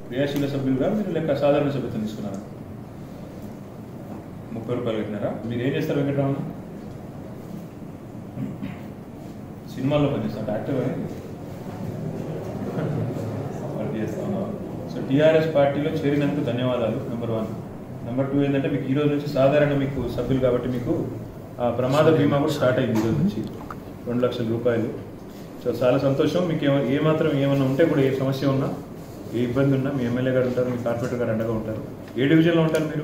క్రియాశీల సభ్యులుగా మీరు లెక్క సాధారణ సభ్యత్వం తీసుకున్నారా ముప్పై రూపాయలు కట్టినారా మీరు ఏం చేస్తారు వెంకటరామన్ సినిమాల్లో పనిచేస్తారు యాక్టర్ వర్క్ చేస్తా ఉన్నారు సో టీఆర్ఎస్ పార్టీలో చేరినందుకు ధన్యవాదాలు నెంబర్ వన్ నెంబర్ టూ ఏంటంటే మీకు ఈ రోజు నుంచి సాధారణ మీకు సభ్యులు కాబట్టి మీకు ఆ ప్రమాద బీమా కూడా స్టార్ట్ అయింది ఈ రోజు నుంచి రెండు లక్షల రూపాయలు సో చాలా సంతోషం మీకు ఏమ- ఏ మాత్రం ఏమన్నా ఉంటే కూడా ఏ సమస్య ఉన్నా ఏ ఇబ్బంది ఉన్నా మీ ఎమ్మెల్యే గారు ఉంటారు మీ కార్పొరేటర్ గారు అండగా ఉంటారు ఏ డివిజన్లో ఉంటారు మీరు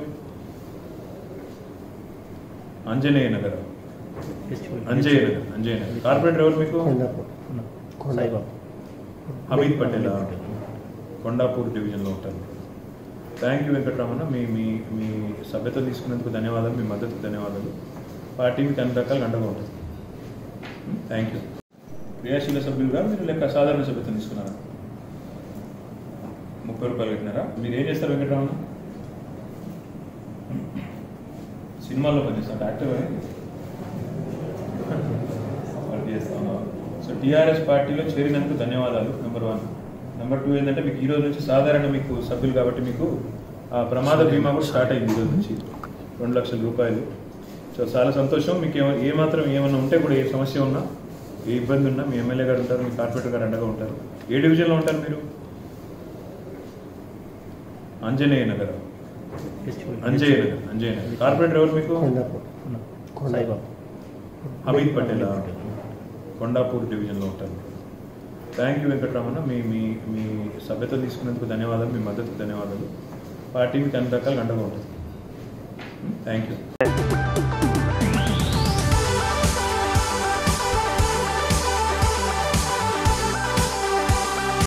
ఆంజనేయ నగర్ అంజయ్య నగర్ అంజయ్య నగర్ కార్పొరేటర్ ఎవరు మీకు సాయిబాబా హమీద్ పటేల్ కొండాపూర్ డివిజన్లో ఉంటారు థ్యాంక్ యూ వెంకటరమణ మీ మీ మీ సభ్యత తీసుకున్నందుకు ధన్యవాదాలు మీ మద్దతుకు ధన్యవాదాలు పార్టీ మీకు అన్ని రకాలుగా అండగా ఉంటుంది థ్యాంక్ యూ క్రియాశీల సభ్యులుగా మీరు లెక్క సాధారణ సభ్యత్వం తీసుకున్నారా ముప్పై రూపాయలు కట్టినారా మీరు ఏం చేస్తారు వెంకటరమణ సినిమాల్లో పనిచేస్తారు యాక్టర్ వర్క్ చేస్తా ఉన్నారు సో టీఆర్ఎస్ పార్టీలో చేరినందుకు ధన్యవాదాలు నెంబర్ వన్ నెంబర్ టూ ఏంటంటే మీకు ఈ రోజు నుంచి సాధారణ మీకు సభ్యులు కాబట్టి మీకు ఆ ప్రమాద బీమా కూడా స్టార్ట్ అయింది ఈ రోజు నుంచి రెండు లక్షల రూపాయలు సో చాలా సంతోషం మీకు ఏమ- ఏ మాత్రం ఏమన్నా ఉంటే కూడా ఏ సమస్య ఉన్నా ఏ ఇబ్బంది ఉన్నా మీ ఎమ్మెల్యే గారు ఉంటారు మీ కార్పొరేటర్ గారు అండగా ఉంటారు ఏ డివిజన్లో ఉంటారు మీరు ఆంజనేయ నగర్ అంజయ్య నగర్ అంజయ్య నగర్ కార్పొరేటర్ ఎవరు మీకు సాయిబాబా హమీద్ పటేల్ కొండాపూర్ డివిజన్లో ఉంటారు థ్యాంక్ యూ వెంకటరమణ మీ మీ మీ సభ్యత తీసుకున్నందుకు ధన్యవాదాలు మీ మద్దతుకు ధన్యవాదాలు పార్టీ మీకు అన్ని రకాలుగా అండగా ఉంటుంది థ్యాంక్ యూ